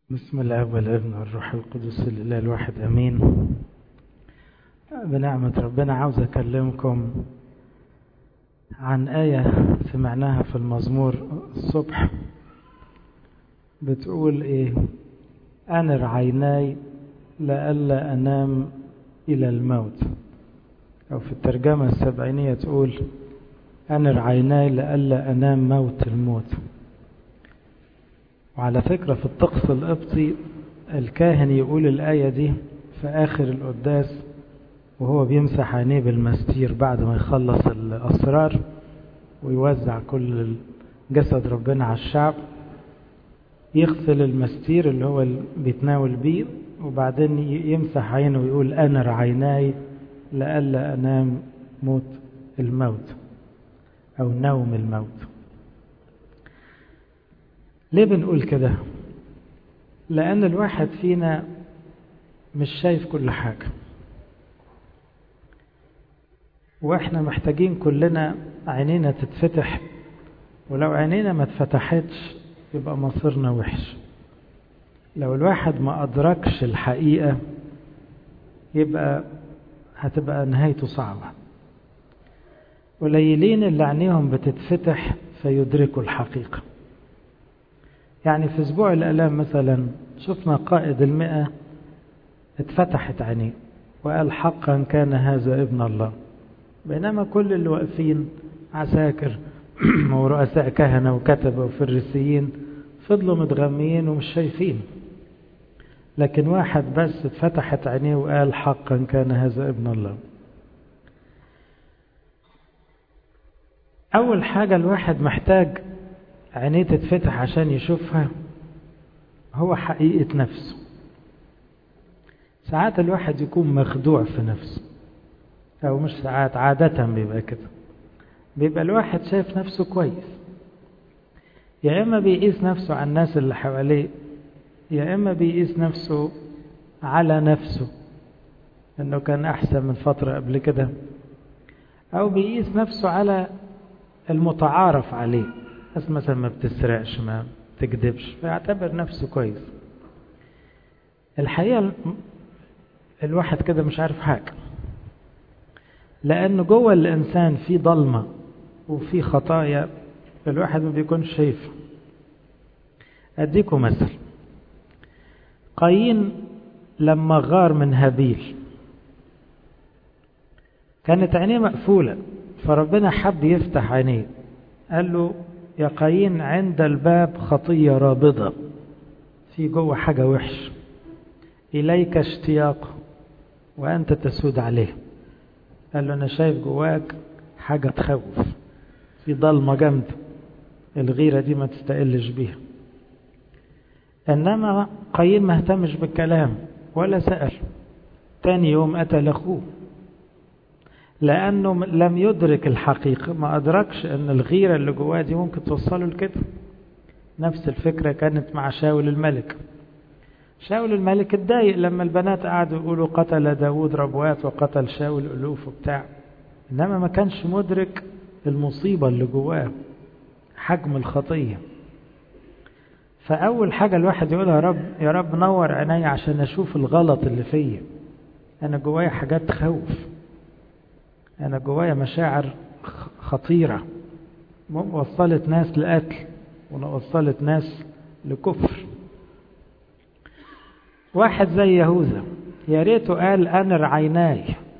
بسم الله والابن والروح القدس الإله الواحد أمين بنعمة ربنا عاوز أكلمكم عن آية سمعناها في المزمور الصبح بتقول إيه أنر عيناي لئلا أنام إلى الموت أو في الترجمة السبعينية تقول أنر عيناي لئلا أنام موت الموت وعلى فكرة في الطقس القبطي الكاهن يقول الآية دي في آخر القداس وهو بيمسح عينيه بالمستير بعد ما يخلص الأسرار ويوزع كل جسد ربنا على الشعب يغسل المستير اللي هو بيتناول بيه وبعدين يمسح عينه ويقول أنر عيناي لئلا أنام موت الموت أو نوم الموت ليه بنقول كده لأن الواحد فينا مش شايف كل حاجة واحنا محتاجين كلنا عينينا تتفتح ولو عينينا ما اتفتحتش يبقى مصيرنا وحش لو الواحد ما أدركش الحقيقة يبقى هتبقى نهايته صعبة قليلين اللي عينيهم بتتفتح فيدركوا الحقيقة يعني في اسبوع الالام مثلا شفنا قائد المئة اتفتحت عينيه وقال حقا كان هذا ابن الله بينما كل اللي واقفين عساكر ورؤساء كهنة وكتبة وفريسيين فضلوا متغميين ومش شايفين لكن واحد بس اتفتحت عينيه وقال حقا كان هذا ابن الله أول حاجة الواحد محتاج عينيه تتفتح عشان يشوفها هو حقيقة نفسه ساعات الواحد يكون مخدوع في نفسه أو مش ساعات عادة بيبقى كده بيبقى الواحد شايف نفسه كويس يا إما بيقيس نفسه على الناس اللي حواليه يا إما بيقيس نفسه على نفسه إنه كان أحسن من فترة قبل كده أو بيقيس نفسه على المتعارف عليه ناس مثلا ما بتسرقش ما تكذبش فيعتبر نفسه كويس الحقيقة الواحد كده مش عارف حاجة لأن جوه الإنسان في ضلمة وفي خطايا الواحد ما بيكونش شايفها أديكم مثل قايين لما غار من هابيل كانت عينيه مقفولة فربنا حب يفتح عينيه قال له يا قايين عند الباب خطية رابضة في جوه حاجة وحش إليك اشتياق وأنت تسود عليه قال له أنا شايف جواك حاجة تخوف في ضلمة جامدة الغيرة دي ما تستقلش بيها إنما قايين ما اهتمش بالكلام ولا سأل تاني يوم قتل أخوه لأنه لم يدرك الحقيقة ما أدركش أن الغيرة اللي جواه دي ممكن توصله لكده نفس الفكرة كانت مع شاول الملك شاول الملك اتضايق لما البنات قعدوا يقولوا قتل داود ربوات وقتل شاول ألوف وبتاع إنما ما كانش مدرك المصيبة اللي جواه حجم الخطية فأول حاجة الواحد يقولها يا رب يا رب نور عيني عشان أشوف الغلط اللي فيا أنا جوايا حاجات تخوف أنا جوايا مشاعر خطيرة وصلت ناس لقتل ووصلت ناس لكفر واحد زي يهوذا يا ريته قال أنر عيناي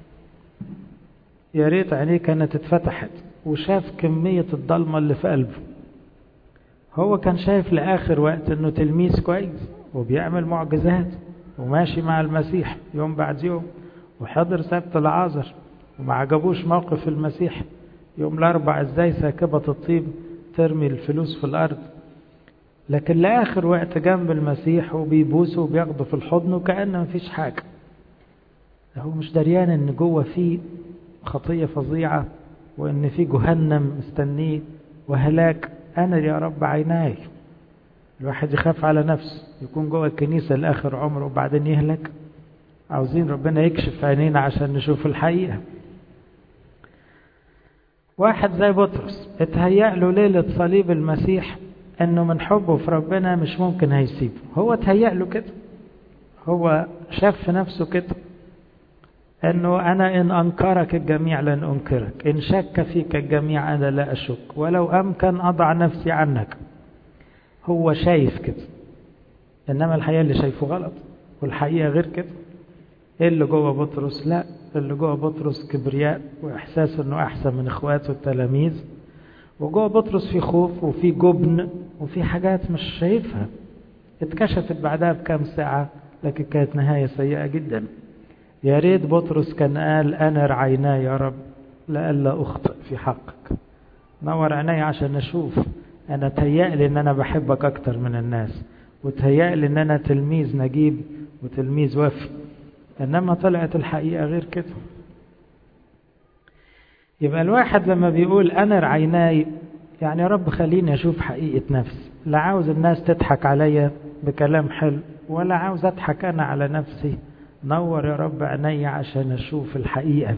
يا ريت عينيه كانت اتفتحت وشاف كمية الضلمة اللي في قلبه هو كان شايف لآخر وقت انه تلميذ كويس وبيعمل معجزات وماشي مع المسيح يوم بعد يوم وحضر سبت العازر وما عجبوش موقف المسيح يوم الأربع ازاي ساكبة الطيب ترمي الفلوس في الأرض لكن لآخر وقت جنب المسيح وبيبوسه وبياخده في الحضن وكأنه مفيش حاجة هو مش دريان ان جوه فيه خطية فظيعة وان في جهنم مستنيه وهلاك انا يا رب عيناي الواحد يخاف على نفسه يكون جوه الكنيسة لآخر عمره وبعدين يهلك عاوزين ربنا يكشف عينينا عشان نشوف الحقيقة واحد زي بطرس اتهيأ له ليلة صليب المسيح انه من حبه في ربنا مش ممكن هيسيبه هو تهيأ له كده هو شاف في نفسه كده انه انا ان انكرك الجميع لن انكرك ان شك فيك الجميع انا لا اشك ولو امكن اضع نفسي عنك هو شايف كده انما الحقيقه اللي شايفه غلط والحقيقه غير كده ايه اللي جوه بطرس لا اللي جوه بطرس كبرياء واحساس انه احسن من اخواته التلاميذ وجوه بطرس في خوف وفي جبن وفي حاجات مش شايفها اتكشفت بعدها بكام ساعة لكن كانت نهاية سيئة جدا يا ريت بطرس كان قال أنر عيناي يا رب لئلا أخطئ في حقك نور عيني عشان أشوف أنا تهيألي إن أنا بحبك أكتر من الناس وتهيألي إن أنا تلميذ نجيب وتلميذ وفي إنما طلعت الحقيقة غير كده يبقى الواحد لما بيقول أنر عيناي يعني يا رب خليني أشوف حقيقة نفسي لا عاوز الناس تضحك عليا بكلام حلو ولا عاوز أضحك أنا على نفسي نور يا رب عيني عشان أشوف الحقيقة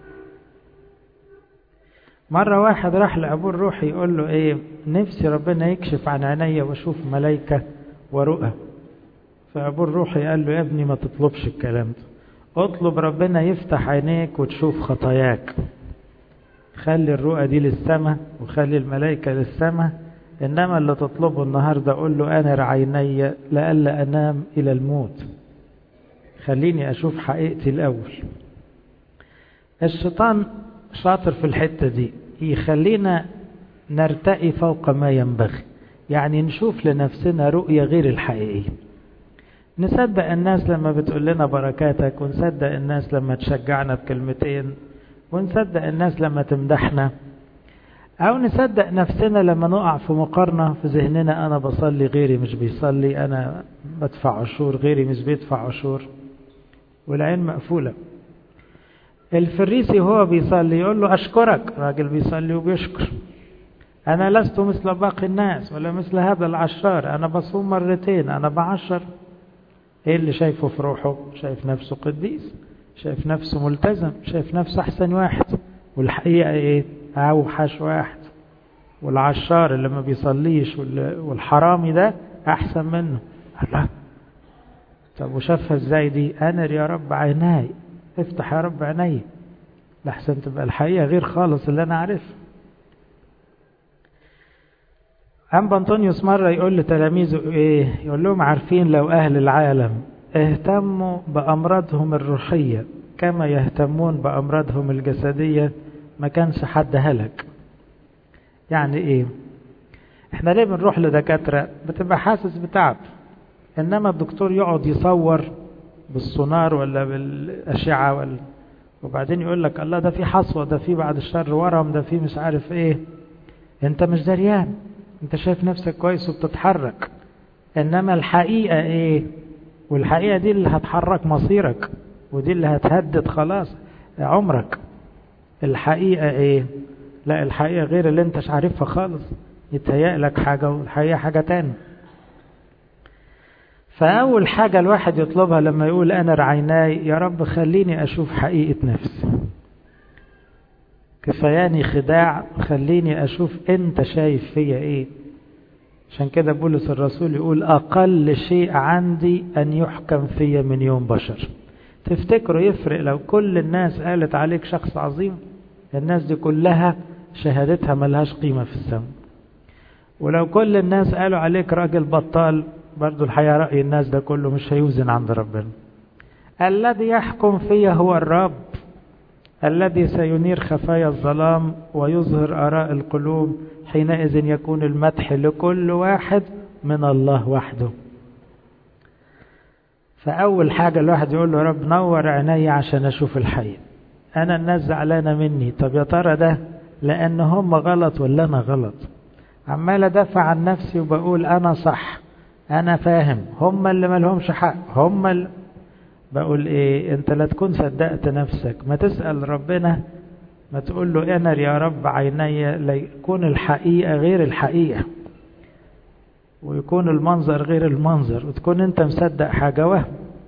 مرة واحد راح لأبوه الروحي يقول له إيه نفسي ربنا يكشف عن عيني وأشوف ملايكة ورؤى فأبوه الروحي قال له يا ابني ما تطلبش الكلام ده اطلب ربنا يفتح عينيك وتشوف خطاياك خلي الرؤى دي للسماء وخلي الملائكة للسماء إنما اللي تطلبه النهاردة قول له أنا رعيني لألا أنام إلى الموت خليني أشوف حقيقتي الأول الشيطان شاطر في الحتة دي يخلينا نرتقي فوق ما ينبغي يعني نشوف لنفسنا رؤية غير الحقيقية نصدق الناس لما بتقول لنا بركاتك ونصدق الناس لما تشجعنا بكلمتين ونصدق الناس لما تمدحنا أو نصدق نفسنا لما نقع في مقارنة في ذهننا أنا بصلي غيري مش بيصلي أنا بدفع عشور غيري مش بيدفع عشور والعين مقفولة الفريسي هو بيصلي يقول له أشكرك راجل بيصلي وبيشكر أنا لست مثل باقي الناس ولا مثل هذا العشار أنا بصوم مرتين أنا بعشر إيه اللي شايفه في روحه شايف نفسه قديس شايف نفسه ملتزم شايف نفسه أحسن واحد والحقيقة إيه أوحش واحد والعشار اللي ما بيصليش والحرامي ده أحسن منه الله طب وشافها ازاي دي أنا يا رب عيناي افتح يا رب عيني لحسن تبقى الحقيقة غير خالص اللي أنا عارفها أم بنطونيوس مرة يقول لتلاميذه إيه يقول لهم عارفين لو أهل العالم اهتموا بأمراضهم الروحية كما يهتمون بأمراضهم الجسدية ما كانش حد هلك يعني إيه احنا ليه بنروح لدكاترة بتبقى حاسس بتعب إنما الدكتور يقعد يصور بالسونار ولا بالأشعة ولا وبعدين يقول لك الله ده في حصوة ده في بعد الشر ورم ده في مش عارف ايه انت مش دريان انت شايف نفسك كويس وبتتحرك انما الحقيقة ايه والحقيقة دي اللي هتحرك مصيرك ودي اللي هتهدد خلاص عمرك الحقيقة ايه لا الحقيقة غير اللي انت مش عارفها خالص يتهيأ لك حاجة والحقيقة حاجة تانية فأول حاجة الواحد يطلبها لما يقول أنا رعيناي يا رب خليني أشوف حقيقة نفسي كفاياني خداع خليني أشوف أنت شايف فيا إيه عشان كده بولس الرسول يقول أقل شيء عندي أن يحكم فيا من يوم بشر تفتكروا يفرق لو كل الناس قالت عليك شخص عظيم الناس دي كلها شهادتها ملهاش قيمة في السماء ولو كل الناس قالوا عليك راجل بطال برضو الحقيقة رأي الناس ده كله مش هيوزن عند ربنا الذي يحكم فيا هو الرب الذي سينير خفايا الظلام ويظهر آراء القلوب حينئذ يكون المدح لكل واحد من الله وحده فأول حاجة الواحد يقول له رب نور عيني عشان أشوف الحقيقة أنا الناس زعلانة مني طب يا ترى ده لأن هم غلط ولا أنا غلط عمال أدافع عن نفسي وبقول أنا صح أنا فاهم هم اللي ملهمش حق هم اللي بقول إيه أنت لا تكون صدقت نفسك ما تسأل ربنا ما تقول له أنا يا رب عيني ليكون الحقيقة غير الحقيقة ويكون المنظر غير المنظر وتكون أنت مصدق حاجة وهم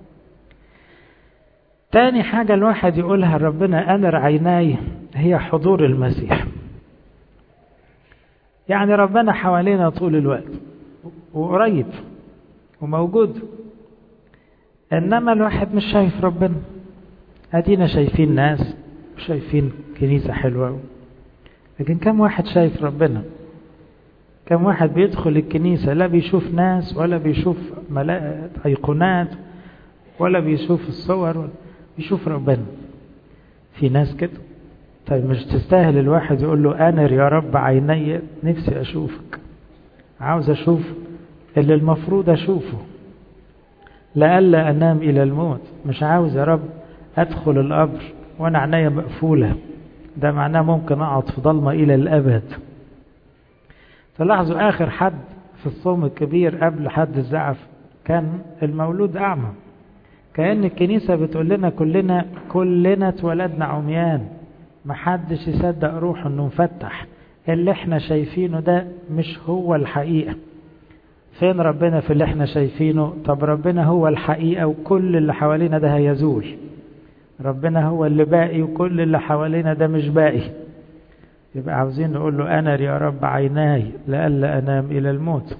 تاني حاجة الواحد يقولها ربنا أنر عيناي هي حضور المسيح يعني ربنا حوالينا طول الوقت وقريب وموجود انما الواحد مش شايف ربنا ادينا شايفين ناس وشايفين كنيسة حلوة لكن كم واحد شايف ربنا كم واحد بيدخل الكنيسة لا بيشوف ناس ولا بيشوف أيقونات ولا بيشوف الصور ولا بيشوف ربنا في ناس كده طيب مش تستاهل الواحد يقول له أنر يا رب عيني نفسي أشوفك عاوز أشوف اللي المفروض أشوفه لألا أنام إلى الموت مش عاوز يا رب أدخل القبر وأنا عينيا مقفولة ده معناه ممكن أقعد في ضلمة إلى الأبد تلاحظوا آخر حد في الصوم الكبير قبل حد الزعف كان المولود أعمى كأن الكنيسة بتقول لنا كلنا كلنا اتولدنا عميان محدش يصدق روحه انه مفتح اللي احنا شايفينه ده مش هو الحقيقة فين ربنا في اللي احنا شايفينه طب ربنا هو الحقيقة وكل اللي حوالينا ده هيزول ربنا هو اللي باقي وكل اللي حوالينا ده مش باقي يبقى عاوزين نقول له أنا يا رب عيناي لألا أنام إلى الموت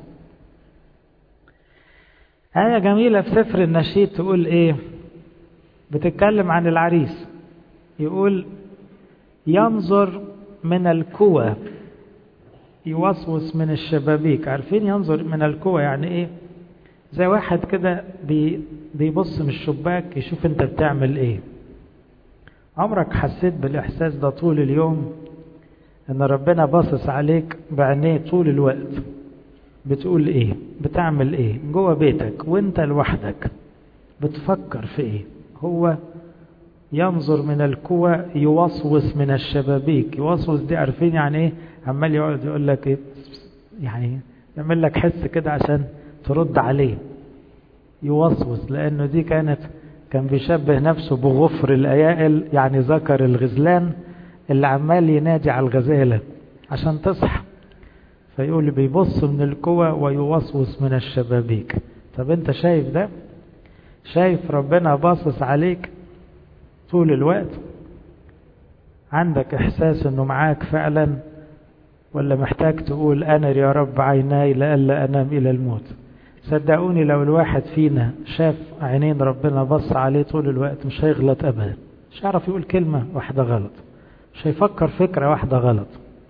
آية جميلة في سفر النشيد تقول إيه بتتكلم عن العريس يقول ينظر من الكوى يوسوس من الشبابيك عارفين ينظر من الكوى يعني ايه زي واحد كده بي بيبص من الشباك يشوف انت بتعمل ايه عمرك حسيت بالاحساس ده طول اليوم ان ربنا باصص عليك بعينيه طول الوقت بتقول ايه بتعمل ايه جوه بيتك وانت لوحدك بتفكر في ايه هو ينظر من الكوى يوسوس من الشبابيك يوسوس دي عارفين يعني ايه عمال يقعد يقول لك ايه يعني يعمل لك حس كده عشان ترد عليه يوسوس لانه دي كانت كان بيشبه نفسه بغفر الايائل يعني ذكر الغزلان اللي عمال ينادي على الغزاله عشان تصحى فيقول بيبص من الكوى ويوسوس من الشبابيك طب انت شايف ده شايف ربنا باصص عليك طول الوقت عندك احساس انه معاك فعلا ولا محتاج تقول انا يا رب عيناي لألا انام الى الموت صدقوني لو الواحد فينا شاف عينين ربنا بص عليه طول الوقت مش هيغلط ابدا مش هيعرف يقول كلمة واحدة غلط مش هيفكر فكرة واحدة غلط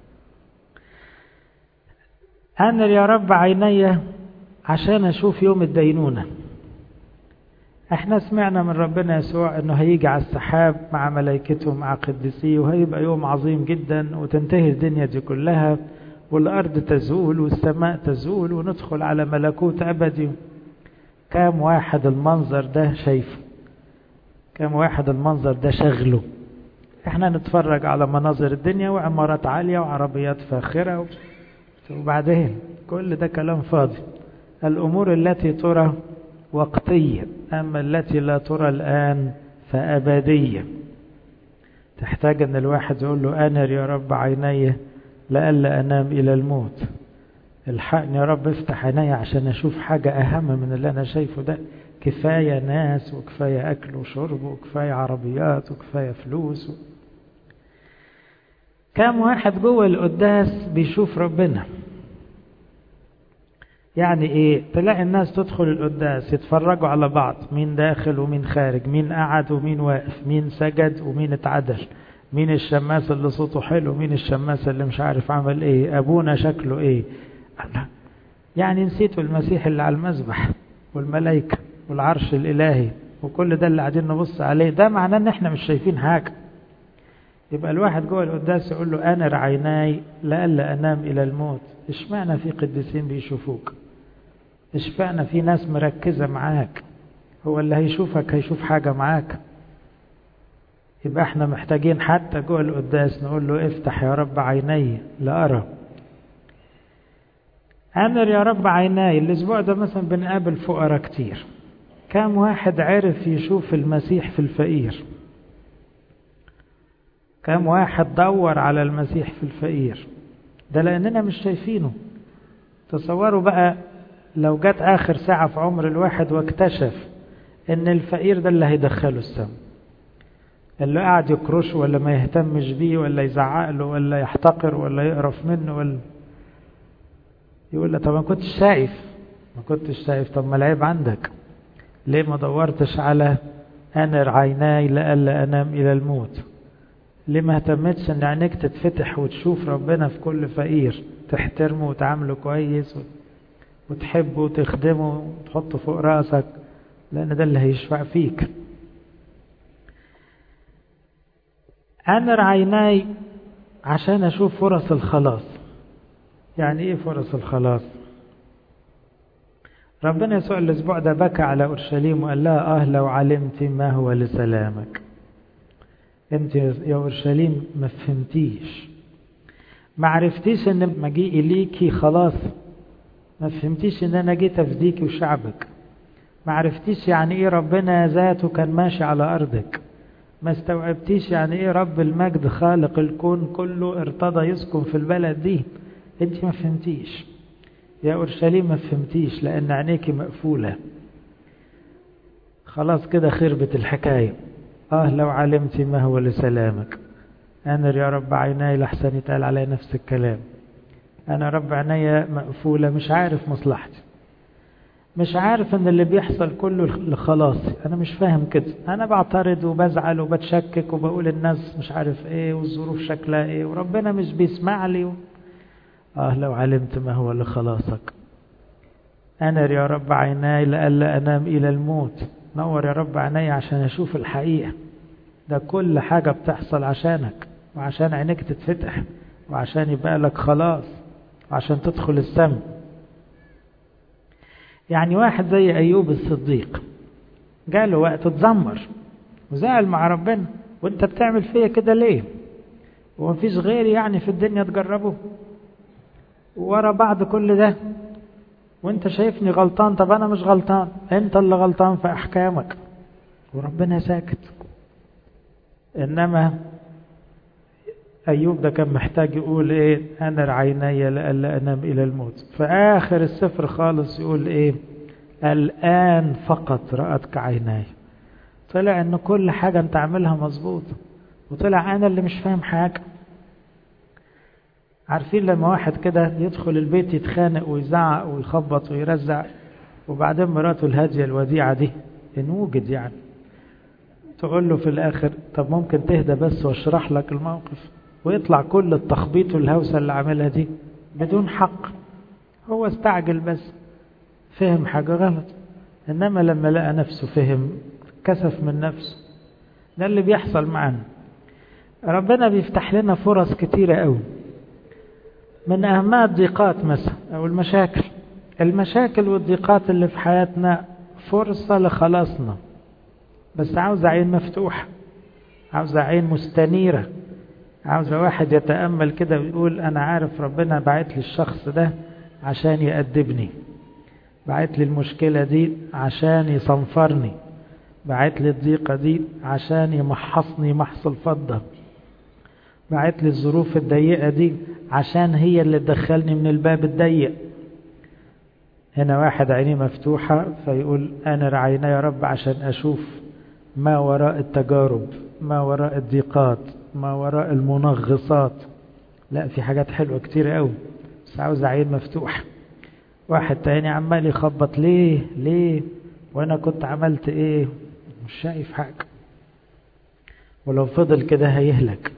أنا يا رب عيني عشان أشوف يوم الدينونة احنا سمعنا من ربنا يسوع انه هيجي على السحاب مع ملائكته مع قديسيه وهيبقى يوم عظيم جدا وتنتهي الدنيا دي كلها والارض تزول والسماء تزول وندخل على ملكوت ابدي كام واحد المنظر ده شايفه كام واحد المنظر ده شغله احنا نتفرج على مناظر الدنيا وعمارات عالية وعربيات فاخرة وبعدين كل ده كلام فاضي الامور التي ترى وقتية أما التي لا ترى الآن فأبدية تحتاج أن الواحد يقول له أنر يا رب عيني لألا أنام إلى الموت الحقني يا رب افتح عيني عشان أشوف حاجة أهم من اللي أنا شايفه ده كفاية ناس وكفاية أكل وشرب وكفاية عربيات وكفاية فلوس و... كم واحد جوه القداس بيشوف ربنا يعني ايه تلاقي الناس تدخل القداس يتفرجوا على بعض مين داخل ومين خارج مين قعد ومين واقف مين سجد ومين اتعدل مين الشماس اللي صوته حلو مين الشماس اللي مش عارف عمل ايه ابونا شكله ايه أنا يعني نسيتوا المسيح اللي على المذبح والملائكة والعرش الالهي وكل ده اللي قاعدين نبص عليه ده معناه ان احنا مش شايفين حاجة يبقى الواحد جوه القداس يقول له أنر عيناي لألا أنام إلى الموت اشمعنى في قديسين بيشوفوك اشمعنى في ناس مركزة معاك هو اللي هيشوفك هيشوف حاجة معاك يبقى احنا محتاجين حتى جوه القداس نقول له افتح يا رب عيني لأرى أنر يا رب عيناي الأسبوع ده مثلا بنقابل فقراء كتير كم واحد عرف يشوف المسيح في الفقير كم واحد دور على المسيح في الفقير ده لأننا مش شايفينه تصوروا بقى لو جت آخر ساعة في عمر الواحد واكتشف إن الفقير ده اللي هيدخله السم اللي قاعد يكرشه ولا ما يهتمش بيه ولا يزعق له ولا يحتقر ولا يقرف منه ولا يقول له طب ما كنتش شايف ما كنتش شايف طب ما العيب عندك ليه ما دورتش على أنر عيناي لألا أنام إلى الموت ليه ما اهتمتش ان عينيك تتفتح وتشوف ربنا في كل فقير تحترمه وتعامله كويس وتحبه وتخدمه وتحطه فوق راسك لان ده اللي هيشفع فيك أنر عيناي عشان أشوف فرص الخلاص يعني إيه فرص الخلاص ربنا يسوع الأسبوع ده بكى على أورشليم وقال لها آه لو علمت ما هو لسلامك أنت يا أورشليم ما فهمتيش ما عرفتيش إن مجيئي ليكي خلاص ما فهمتيش إن أنا جيت أفديكي وشعبك ما عرفتيش يعني إيه ربنا ذاته كان ماشي على أرضك ما استوعبتيش يعني إيه رب المجد خالق الكون كله ارتضى يسكن في البلد دي أنت ما فهمتيش يا أورشليم ما فهمتيش لأن عينيكي مقفولة خلاص كده خربت الحكاية آه لو علمت ما هو لسلامك أنا يا رب عيناي لحسن يتقال علي نفس الكلام أنا رب عيني مقفولة مش عارف مصلحتي مش عارف ان اللي بيحصل كله لخلاصي انا مش فاهم كده انا بعترض وبزعل وبتشكك وبقول الناس مش عارف ايه والظروف شكلها ايه وربنا مش بيسمع لي و... اه لو علمت ما هو لخلاصك انا يا رب عيناي لألا انام الى الموت نور يا رب عيني عشان اشوف الحقيقة ده كل حاجة بتحصل عشانك وعشان عينيك تتفتح وعشان يبقى لك خلاص وعشان تدخل السماء يعني واحد زي أيوب الصديق جاله وقت اتذمر وزعل مع ربنا وانت بتعمل فيا كده ليه ومفيش غيري يعني في الدنيا تجربه ورا بعض كل ده وانت شايفني غلطان طب انا مش غلطان انت اللي غلطان في احكامك وربنا ساكت انما أيوب ده كان محتاج يقول إيه أنا عيني لألا أنام إلى الموت في آخر السفر خالص يقول إيه الآن فقط رأتك عيناي طلع إن كل حاجة أنت عاملها مظبوط وطلع أنا اللي مش فاهم حاجة عارفين لما واحد كده يدخل البيت يتخانق ويزعق ويخبط ويرزع وبعدين مراته الهادية الوديعة دي إن وجد يعني تقول له في الآخر طب ممكن تهدى بس واشرح لك الموقف ويطلع كل التخبيط والهوسة اللي عاملها دي بدون حق هو استعجل بس فهم حاجة غلط إنما لما لقى نفسه فهم كسف من نفسه ده اللي بيحصل معنا ربنا بيفتح لنا فرص كتيرة قوي من أهمها الضيقات مثلا أو المشاكل المشاكل والضيقات اللي في حياتنا فرصة لخلاصنا بس عاوزة عين مفتوحة عاوزة عين مستنيرة عاوزة واحد يتأمل كده ويقول أنا عارف ربنا بعت لي الشخص ده عشان يأدبني بعت لي المشكلة دي عشان يصنفرني بعت لي الضيقة دي عشان يمحصني محص الفضة بعت لي الظروف الضيقة دي عشان هي اللي تدخلني من الباب الضيق هنا واحد عينيه مفتوحة فيقول أنا رعينا يا رب عشان أشوف ما وراء التجارب ما وراء الضيقات ما وراء المنغصات لا في حاجات حلوة كتير قوي بس عاوز عين مفتوح واحد تاني عمال يخبط ليه ليه وانا كنت عملت ايه مش شايف حاجة ولو فضل كده هيهلك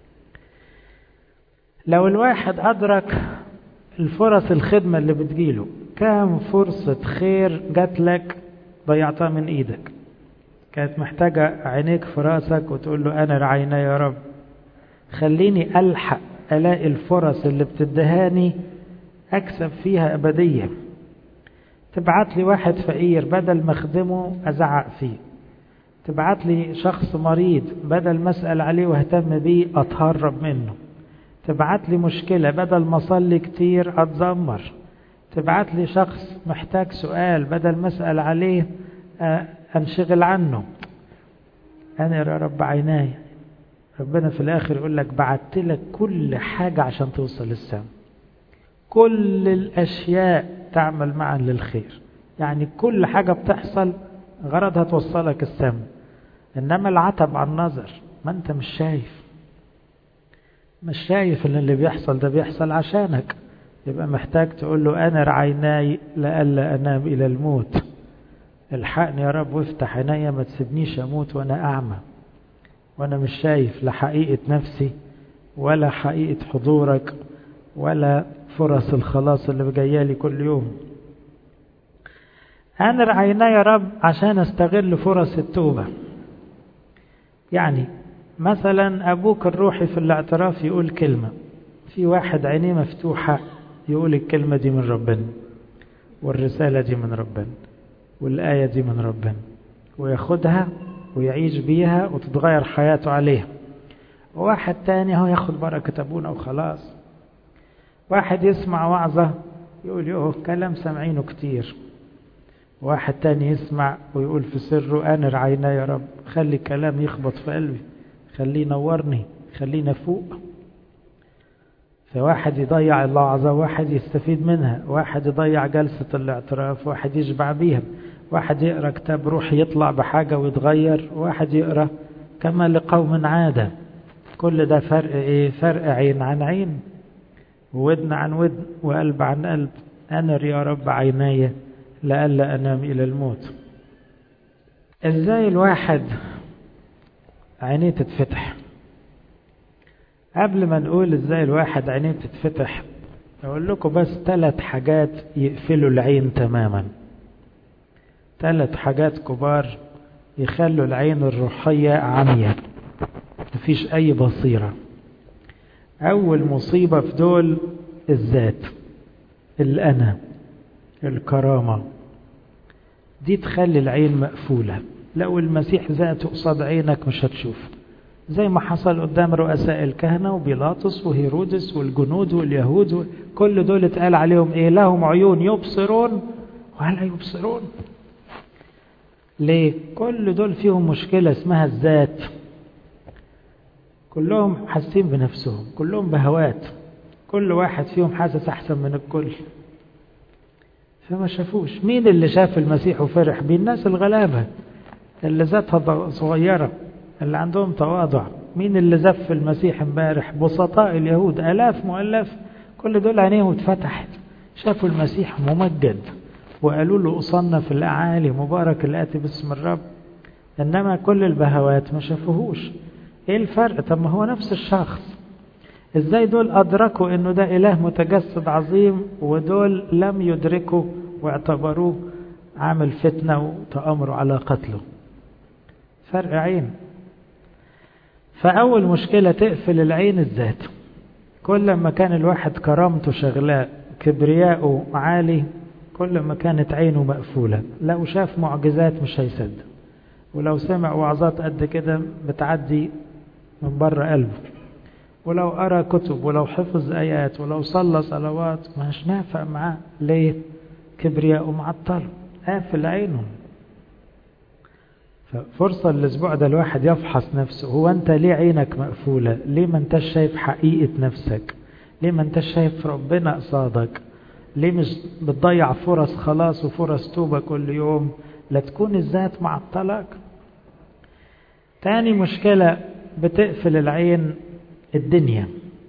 لو الواحد أدرك الفرص الخدمة اللي بتجيله كام فرصة خير جات لك ضيعتها من ايدك كانت محتاجة عينيك في راسك وتقول له أنا رعينا يا رب خليني ألحق ألاقي الفرص اللي بتدهاني أكسب فيها أبدية تبعت لي واحد فقير بدل ما أخدمه أزعق فيه تبعت لي شخص مريض بدل ما أسأل عليه واهتم بيه أتهرب منه تبعت لي مشكلة بدل ما أصلي كتير أتذمر تبعت لي شخص محتاج سؤال بدل ما أسأل عليه أنشغل عنه أنا يا رب عيناي ربنا في الآخر يقول لك بعت لك كل حاجة عشان توصل للسماء كل الأشياء تعمل معا للخير يعني كل حاجة بتحصل غرضها توصلك السماء إنما العتب عن النظر ما أنت مش شايف مش شايف ان اللي بيحصل ده بيحصل عشانك يبقى محتاج تقول له أنر عيناي لألا أنام إلى الموت الحقني يا رب وافتح عينيا ما تسيبنيش أموت وأنا أعمى وأنا مش شايف لا حقيقة نفسي ولا حقيقة حضورك ولا فرص الخلاص اللي جايالي كل يوم أنر عيناي يا رب عشان أستغل فرص التوبة يعني مثلا أبوك الروحي في الاعتراف يقول كلمة في واحد عينيه مفتوحة يقول الكلمة دي من ربنا والرسالة دي من ربنا والآية دي من ربنا وياخدها ويعيش بيها وتتغير حياته عليها واحد تاني هو ياخد بركة أبونا وخلاص واحد يسمع وعظة يقول يوه كلام سامعينه كتير واحد تاني يسمع ويقول في سره أنر عيناي يا رب خلي كلام يخبط في قلبي خليه ينورني خلينا فوق فواحد يضيع الوعظة واحد يستفيد منها واحد يضيع جلسة الاعتراف واحد يشبع بيها واحد يقرأ كتاب روح يطلع بحاجة ويتغير واحد يقرأ كما لقوم عادة كل ده فرق ايه فرق عين عن عين ودن عن ودن وقلب عن قلب أنر يا رب عيناي لألا أنام إلى الموت إزاي الواحد عينيه تتفتح قبل ما نقول إزاي الواحد عينيه تتفتح أقول لكم بس ثلاث حاجات يقفلوا العين تماما ثلاث حاجات كبار يخلوا العين الروحية عمية مفيش أي بصيرة أول مصيبة في دول الذات الأنا الكرامة دي تخلي العين مقفولة لو المسيح ذاته قصاد عينك مش هتشوف زي ما حصل قدام رؤساء الكهنة وبيلاطس وهيرودس والجنود واليهود كل دول اتقال عليهم ايه لهم عيون يبصرون ولا يبصرون ليه كل دول فيهم مشكلة اسمها الذات كلهم حاسين بنفسهم كلهم بهوات كل واحد فيهم حاسس احسن من الكل فما شافوش مين اللي شاف المسيح وفرح بيه الناس الغلابة اللي ذاتها صغيرة اللي عندهم تواضع مين اللي زف المسيح امبارح بسطاء اليهود الاف مؤلف كل دول عينيهم اتفتحت شافوا المسيح ممجد وقالوا له أصلنا في الأعالي مبارك الآتي باسم الرب إنما كل البهوات ما شافوهوش إيه الفرق طب ما هو نفس الشخص إزاي دول أدركوا إنه ده إله متجسد عظيم ودول لم يدركوا واعتبروه عامل فتنة وتأمروا على قتله فرق عين فأول مشكلة تقفل العين الذات كل ما كان الواحد كرامته شغلاء كبرياءه عالي كل ما كانت عينه مقفولة لو شاف معجزات مش هيصدق ولو سمع وعظات قد كده بتعدي من بره قلبه ولو قرأ كتب ولو حفظ آيات ولو صلى صلوات مش نافع معاه ليه كبرياءه معطل قافل عينه ففرصة الأسبوع ده الواحد يفحص نفسه هو أنت ليه عينك مقفولة ليه ما أنتش شايف حقيقة نفسك ليه ما أنتش شايف ربنا قصادك ليه مش بتضيع فرص خلاص وفرص توبة كل يوم لا تكون الذات معطلك تاني مشكلة بتقفل العين الدنيا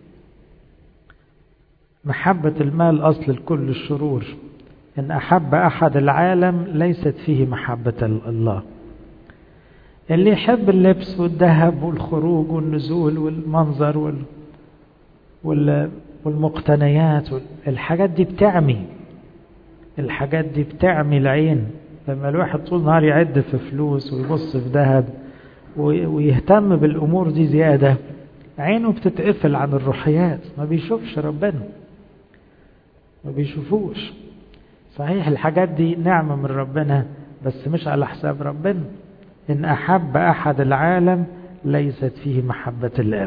محبة المال أصل لكل الشرور إن أحب أحد العالم ليست فيه محبة الله اللي يحب اللبس والذهب والخروج والنزول والمنظر وال... وال... والمقتنيات الحاجات دي بتعمي الحاجات دي بتعمي العين لما الواحد طول نهار يعد في فلوس ويبص في ذهب ويهتم بالأمور دي زيادة عينه بتتقفل عن الروحيات ما بيشوفش ربنا ما بيشوفوش صحيح الحاجات دي نعمة من ربنا بس مش على حساب ربنا إن أحب أحد العالم ليست فيه محبة الأب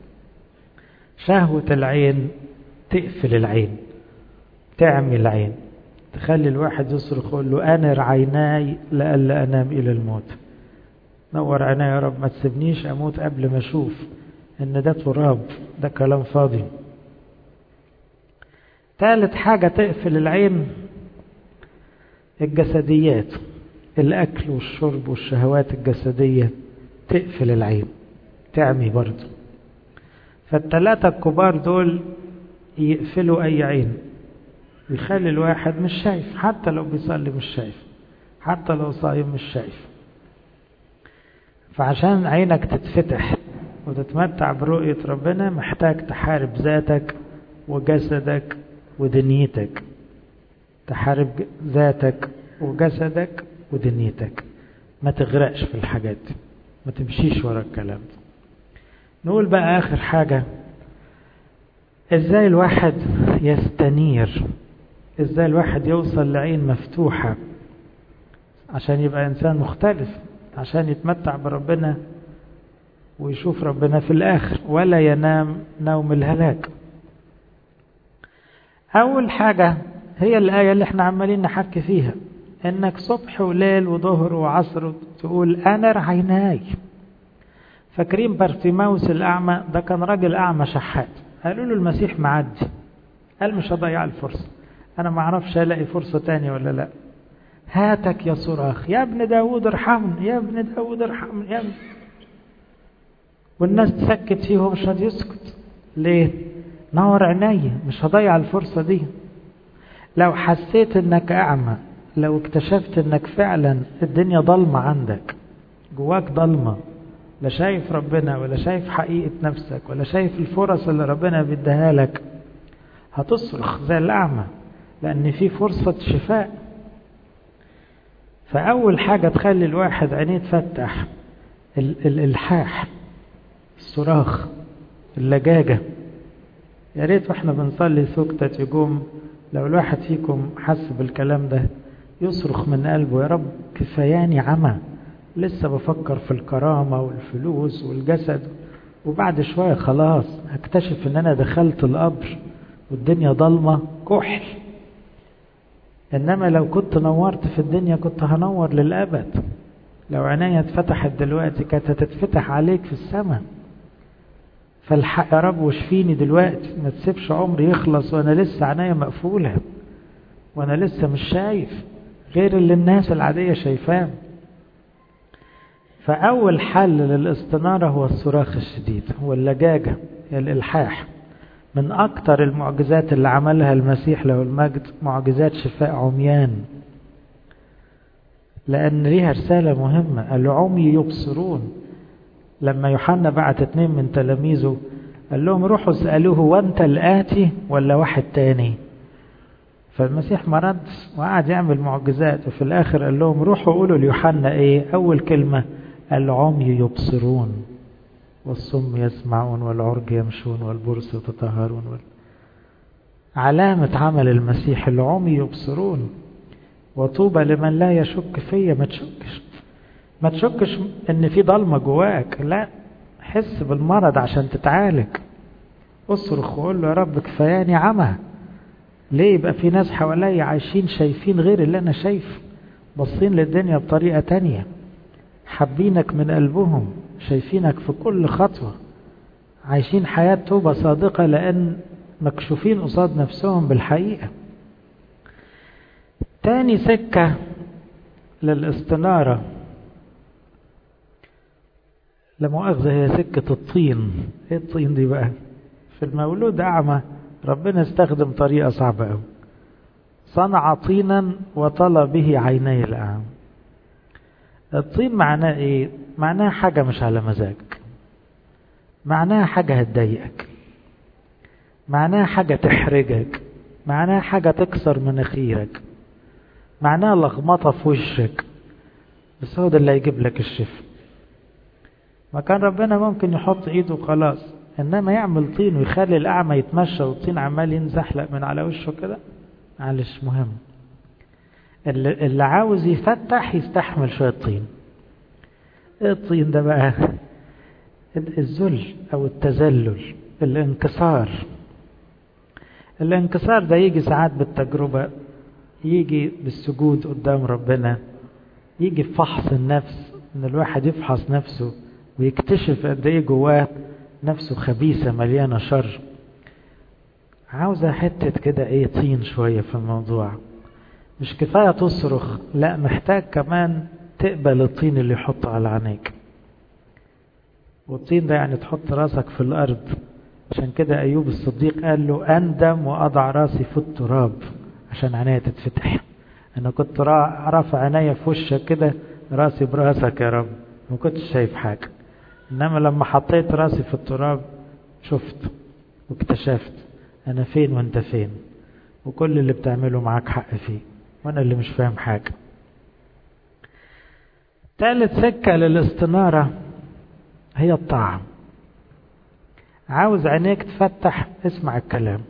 شهوة العين تقفل العين تعمي العين تخلي الواحد يصرخ يقول له أنر عيناي لألا أنام إلى الموت نور عيناي يا رب ما تسيبنيش أموت قبل ما أشوف إن ده تراب ده كلام فاضي ثالث حاجة تقفل العين الجسديات الأكل والشرب والشهوات الجسدية تقفل العين تعمي برضه فالثلاثة الكبار دول يقفلوا أي عين ويخلي الواحد مش شايف حتى لو بيصلي مش شايف حتى لو صايم مش شايف فعشان عينك تتفتح وتتمتع برؤية ربنا محتاج تحارب ذاتك وجسدك ودنيتك تحارب ذاتك وجسدك ودنيتك ما تغرقش في الحاجات دي ما تمشيش ورا الكلام ده نقول بقى آخر حاجة ازاي الواحد يستنير ازاي الواحد يوصل لعين مفتوحة عشان يبقى انسان مختلف عشان يتمتع بربنا ويشوف ربنا في الاخر ولا ينام نوم الهلاك اول حاجة هي الآية اللي احنا عمالين نحكي فيها انك صبح وليل وظهر وعصر تقول انا رعيناي فاكرين بارتيماوس الاعمى ده كان راجل اعمى شحات قالوا له المسيح معدي قال مش هضيع الفرصة انا ما اعرفش الاقي فرصة تانية ولا لا هاتك يا صراخ يا ابن داود ارحمني يا ابن داود ارحمني يا ابن والناس تسكت فيه وهو مش راضي يسكت ليه نور عيني مش هضيع الفرصة دي لو حسيت انك اعمى لو اكتشفت انك فعلا الدنيا ضلمة عندك جواك ضلمة لا شايف ربنا ولا شايف حقيقة نفسك ولا شايف الفرص اللي ربنا بيديها لك هتصرخ زي الأعمى لأن في فرصة شفاء فأول حاجة تخلي الواحد عينيه تفتح الإلحاح الصراخ اللجاجة يا ريت واحنا بنصلي سكتة يقوم لو الواحد فيكم حس بالكلام ده يصرخ من قلبه يا رب كفاياني عمى لسه بفكر في الكرامة والفلوس والجسد وبعد شوية خلاص هكتشف ان انا دخلت القبر والدنيا ضلمة كحل انما لو كنت نورت في الدنيا كنت هنور للابد لو عينيا اتفتحت دلوقتي كانت هتتفتح عليك في السماء فالحق يا رب واشفيني دلوقتي ما تسيبش عمري يخلص وانا لسه عينيا مقفولة وانا لسه مش شايف غير اللي الناس العادية شايفاه فأول حل للاستنارة هو الصراخ الشديد هو اللجاجة هي الإلحاح من أكثر المعجزات اللي عملها المسيح له المجد معجزات شفاء عميان لأن ليها رسالة مهمة العمي يبصرون لما يوحنا بعت اتنين من تلاميذه قال لهم روحوا اسألوه وانت الآتي ولا واحد تاني فالمسيح ما ردش وقعد يعمل معجزات وفي الآخر قال لهم روحوا قولوا ليوحنا ايه أول كلمة العمي يبصرون والصم يسمعون والعرج يمشون والبرص يتطهرون وال... علامة عمل المسيح العمي يبصرون وطوبى لمن لا يشك فيا ما تشكش ما تشكش ان في ضلمة جواك لا حس بالمرض عشان تتعالج اصرخ وقول له يا رب كفاياني عمى ليه يبقى في ناس حواليا عايشين شايفين غير اللي انا شايفه باصين للدنيا بطريقة تانية حابينك من قلبهم شايفينك في كل خطوة عايشين حياة توبة صادقة لأن مكشوفين قصاد نفسهم بالحقيقة تاني سكة للاستنارة لمؤاخذة هي سكة الطين ايه الطين دي بقى في المولود أعمى ربنا استخدم طريقة صعبة أوي صنع طينا وطلى به عيني الأعمى الطين معناه ايه معناه حاجة مش على مزاجك معناها حاجة هتضايقك معناها حاجة تحرجك معناها حاجة تكسر مناخيرك معناها لخبطة في وشك بس هو ده اللي هيجيب لك الشفاء ما كان ربنا ممكن يحط ايده وخلاص انما يعمل طين ويخلي الاعمى يتمشى والطين عمال ينزحلق من على وشه كده معلش مهم اللي, اللي عاوز يفتح يستحمل شوية طين الطين ده بقى الذل او التذلل الانكسار الانكسار ده يجي ساعات بالتجربة يجي بالسجود قدام ربنا يجي في فحص النفس ان الواحد يفحص نفسه ويكتشف قد ايه جواه نفسه خبيثة مليانة شر عاوزة حتة كده ايه طين شوية في الموضوع مش كفاية تصرخ لا محتاج كمان تقبل الطين اللي يحطه على عينيك والطين ده يعني تحط راسك في الأرض عشان كده أيوب الصديق قال له أندم وأضع راسي في التراب عشان عينيا تتفتح انا كنت رافع عينيا في وشك كده راسي براسك يا رب ما كنتش شايف حاجة انما لما حطيت راسي في التراب شفت واكتشفت انا فين وانت فين وكل اللي بتعمله معاك حق فيه وانا اللي مش فاهم حاجة ثالث سكة للاستنارة هي الطاعة عاوز عينيك تفتح اسمع الكلام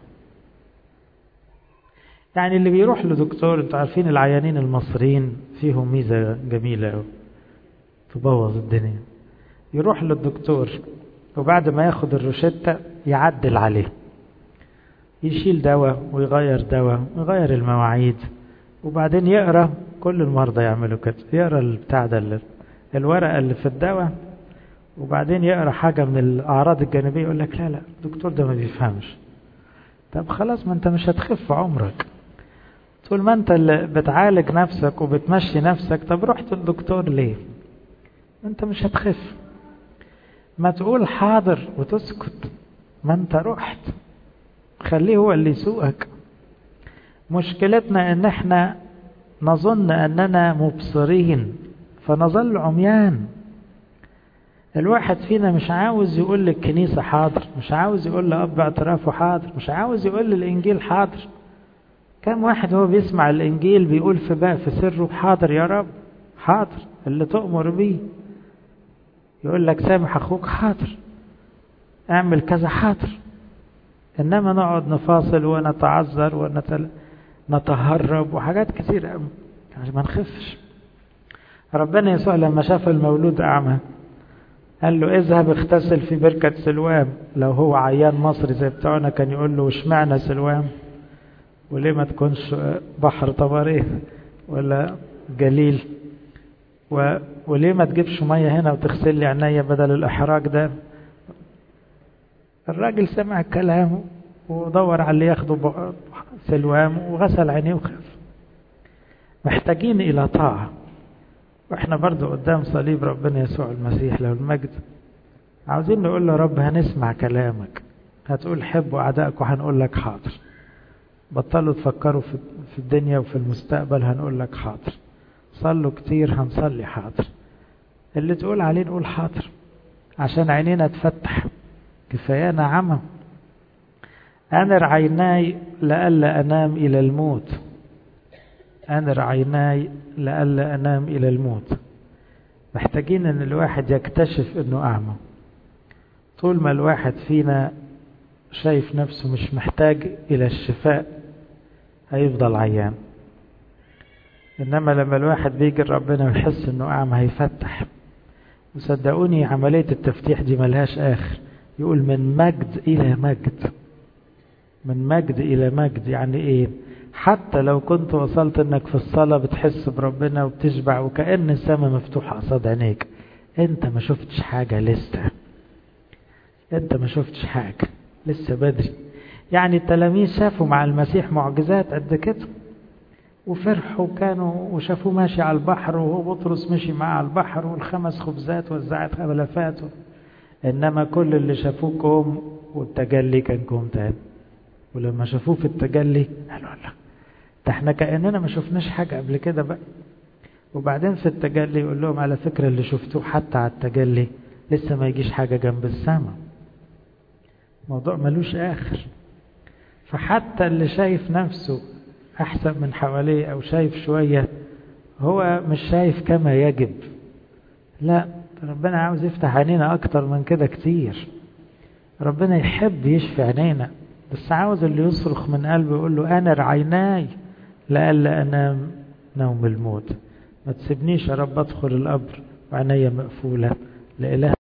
يعني اللي بيروح لدكتور انتوا عارفين العيانين المصريين فيهم ميزة جميلة قوي تبوظ الدنيا يروح للدكتور وبعد ما ياخد الروشتة يعدل عليه يشيل دواء ويغير دواء ويغير المواعيد وبعدين يقرا كل المرضى يعملوا كده يقرا البتاع ده الورقة اللي في الدواء وبعدين يقرا حاجة من الأعراض الجانبية يقول لك لا لا الدكتور ده ما بيفهمش طب خلاص ما انت مش هتخف عمرك طول ما انت اللي بتعالج نفسك وبتمشي نفسك طب رحت الدكتور ليه انت مش هتخف ما تقول حاضر وتسكت ما انت رحت خليه هو اللي يسوقك مشكلتنا ان احنا نظن اننا مبصرين فنظل عميان الواحد فينا مش عاوز يقول للكنيسة حاضر مش عاوز يقول لأب اعترافه حاضر مش عاوز يقول للإنجيل حاضر كم واحد هو بيسمع الإنجيل بيقول في بقى في سره حاضر يا رب حاضر اللي تؤمر بيه يقول لك سامح أخوك حاضر اعمل كذا حاضر إنما نقعد نفاصل ونتعذر ونتهرب وحاجات كتير عشان ما نخفش ربنا يسوع لما شاف المولود أعمى قال له اذهب اغتسل في بركة سلوام لو هو عيان مصري زي بتوعنا كان يقول له اشمعنى سلوام وليه ما تكونش بحر طبريه ولا جليل و... وليه ما تجيبش مية هنا وتغسل لي عينيا بدل الإحراج ده الراجل سمع كلامه ودور على اللي ياخده سلوام وغسل عينيه وخاف محتاجين إلى طاعة واحنا برضو قدام صليب ربنا يسوع المسيح له المجد عاوزين نقول له رب هنسمع كلامك هتقول حبوا أعدائك وهنقول لك حاضر بطلوا تفكروا في الدنيا وفي المستقبل هنقول لك حاضر صلوا كتير هنصلي حاضر اللي تقول عليه نقول حاضر عشان عينينا تفتح كفايانا عمى أنر عيناي لألا أنام إلى الموت أنر عيناي لألا أنام إلى الموت محتاجين أن الواحد يكتشف أنه أعمى طول ما الواحد فينا شايف نفسه مش محتاج إلى الشفاء هيفضل عيان إنما لما الواحد بيجي ربنا ويحس أنه أعمى هيفتح وصدقوني عملية التفتيح دي ملهاش آخر يقول من مجد إلى مجد من مجد إلى مجد يعني إيه حتى لو كنت وصلت انك في الصلاة بتحس بربنا وبتشبع وكأن السماء مفتوحة قصاد عينيك انت ما شفتش حاجة لسه انت ما شفتش حاجة لسه بدري يعني التلاميذ شافوا مع المسيح معجزات قد كده وفرحوا كانوا وشافوه ماشي على البحر وهو بطرس مشي معاه على البحر والخمس خبزات وزعت خلفات انما كل اللي شافوه كوم والتجلي كان كوم تاني ولما شافوه في التجلي قالوا لا ده احنا كأننا ما شفناش حاجة قبل كده بقى وبعدين في التجلي يقول لهم على فكرة اللي شفتوه حتى على التجلي لسه ما يجيش حاجة جنب السماء موضوع ملوش آخر فحتى اللي شايف نفسه أحسن من حواليه أو شايف شوية هو مش شايف كما يجب لا ربنا عاوز يفتح عينينا أكتر من كده كتير ربنا يحب يشفي عينينا بس عاوز اللي يصرخ من قلبه يقول له أنا رعيناي لألا أنام نوم الموت ما تسيبنيش يا رب أدخل القبر وعينيا مقفولة لإله